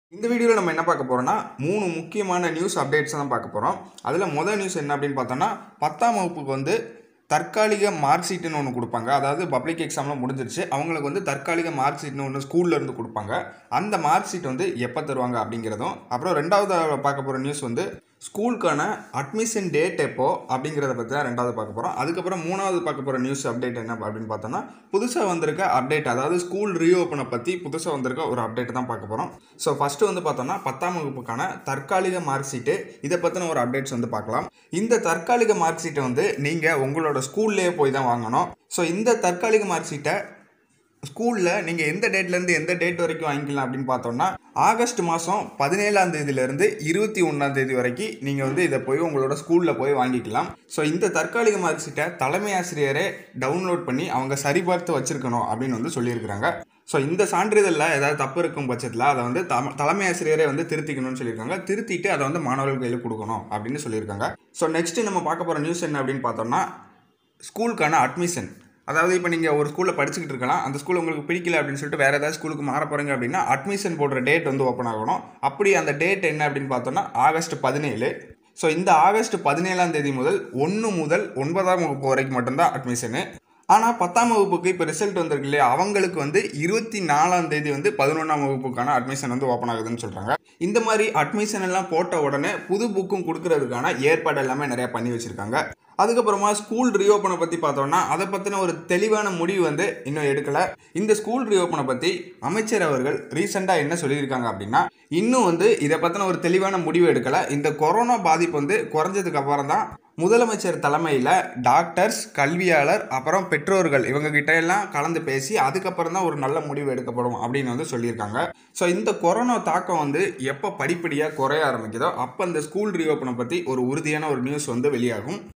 இந்த வீடியோவில் நம்ம என்ன பார்க்க போகிறோம்னா மூணு முக்கியமான நியூஸ் அப்டேட்ஸ் தான் பார்க்க போகிறோம் அதில் முதல் நியூஸ் என்ன அப்படின்னு பார்த்தோம்னா பத்தாம் வகுப்புக்கு வந்து தற்காலிக மார்க் ஷீட்டுன்னு ஒன்று கொடுப்பாங்க அதாவது பப்ளிக் எக்ஸாம்லாம் முடிஞ்சிருச்சு அவங்களுக்கு வந்து தற்காலிக மார்க் ஷீட்னு ஒன்று ஸ்கூல்ல இருந்து கொடுப்பாங்க அந்த மார்க் ஷீட் வந்து எப்போ தருவாங்க அப்படிங்கிறதும் அப்புறம் ரெண்டாவது பார்க்க போகிற நியூஸ் வந்து ஸ்கூலுக்கான அட்மிஷன் டேட் எப்போ அப்படிங்கிறத பற்றி தான் ரெண்டாவது பார்க்க போகிறோம் அதுக்கப்புறம் மூணாவது பார்க்க போகிற நியூஸ் அப்டேட் என்ன அப்படின்னு பார்த்தோம்னா புதுசாக வந்திருக்க அப்டேட் அதாவது ஸ்கூல் ரீஓப்பனை பற்றி புதுசாக வந்திருக்க ஒரு அப்டேட் தான் பார்க்க போகிறோம் ஸோ ஃபஸ்ட்டு வந்து பார்த்தோம்னா பத்தாம் வகுப்புக்கான தற்காலிக மார்க் ஷீட்டு இதை பற்றின ஒரு அப்டேட்ஸ் வந்து பார்க்கலாம் இந்த தற்காலிக மார்க் ஷீட்டை வந்து நீங்கள் உங்களோட ஸ்கூல்லேயே போய் தான் வாங்கணும் ஸோ இந்த தற்காலிக மார்க் ஷீட்டை ஸ்கூலில் நீங்கள் எந்த டேட்லேருந்து எந்த டேட் வரைக்கும் வாங்கிக்கலாம் அப்படின்னு பார்த்தோம்னா ஆகஸ்ட் மாதம் பதினேழாம் தேதியிலேருந்து இருபத்தி ஒன்றாம் தேதி வரைக்கும் நீங்கள் வந்து இதை போய் உங்களோட ஸ்கூலில் போய் வாங்கிக்கலாம் ஸோ இந்த தற்காலிக மார்க் ஷீட்டை தலைமை ஆசிரியரே டவுன்லோட் பண்ணி அவங்க சரிபார்த்து வச்சுருக்கணும் அப்படின்னு வந்து சொல்லியிருக்கிறாங்க ஸோ இந்த சான்றிதழில் ஏதாவது தப்பு இருக்கும் பட்சத்தில் அதை வந்து தம தலைமை ஆசிரியரே வந்து திருத்திக்கணும்னு சொல்லியிருக்காங்க திருத்திட்டு அதை வந்து மாணவர்கள் கையில் கொடுக்கணும் அப்படின்னு சொல்லியிருக்காங்க ஸோ நெக்ஸ்ட்டு நம்ம பார்க்க போகிற நியூஸ் என்ன அப்படின்னு பார்த்தோம்னா ஸ்கூலுக்கான அட்மிஷன் அதாவது இப்போ நீங்கள் ஒரு ஸ்கூலில் படிச்சுக்கிட்டு இருக்கலாம் அந்த ஸ்கூல் உங்களுக்கு பிடிக்கல அப்படின்னு சொல்லிட்டு வேறு ஏதாவது ஸ்கூலுக்கு மாற போகிறீங்க அப்படின்னா அட்மிஷன் போடுற டேட் வந்து ஓப்பன் ஆகணும் அப்படி அந்த டேட் என்ன அப்படின்னு பார்த்தோம்னா ஆகஸ்ட் பதினேழு ஸோ இந்த ஆகஸ்ட் பதினேழாம் தேதி முதல் ஒன்று முதல் ஒன்பதாம் வகுப்பு வரைக்கும் மட்டும்தான் அட்மிஷனு ஆனால் பத்தாம் வகுப்புக்கு இப்போ ரிசல்ட் வந்திருக்கு இல்லையா அவங்களுக்கு வந்து இருபத்தி நாலாம் தேதி வந்து பதினொன்றாம் வகுப்புக்கான அட்மிஷன் வந்து ஓப்பன் ஆகுதுன்னு சொல்கிறாங்க இந்த மாதிரி அட்மிஷன் எல்லாம் போட்ட உடனே புது புக்கும் கொடுக்கறதுக்கான ஏற்பாடு எல்லாமே நிறையா பண்ணி வச்சுருக்காங்க அதுக்கப்புறமா ஸ்கூல் ரீஓப்பனை பற்றி பார்த்தோம்னா அதை பற்றின ஒரு தெளிவான முடிவு வந்து இன்னும் எடுக்கலை இந்த ஸ்கூல் ரீஓப்பனை பற்றி அமைச்சர் அவர்கள் ரீசெண்டாக என்ன சொல்லியிருக்காங்க அப்படின்னா இன்னும் வந்து இதை பற்றின ஒரு தெளிவான முடிவு எடுக்கலை இந்த கொரோனா பாதிப்பு வந்து குறைஞ்சதுக்கு அப்புறம் தான் முதலமைச்சர் தலைமையில் டாக்டர்ஸ் கல்வியாளர் அப்புறம் பெற்றோர்கள் இவங்க கிட்ட எல்லாம் கலந்து பேசி அதுக்கப்புறம் தான் ஒரு நல்ல முடிவு எடுக்கப்படும் அப்படின்னு வந்து சொல்லியிருக்காங்க ஸோ இந்த கொரோனா தாக்கம் வந்து எப்போ படிப்படியாக குறைய ஆரம்பிக்குதோ அப்போ இந்த ஸ்கூல் ரீஓப்பனை பற்றி ஒரு உறுதியான ஒரு நியூஸ் வந்து வெளியாகும்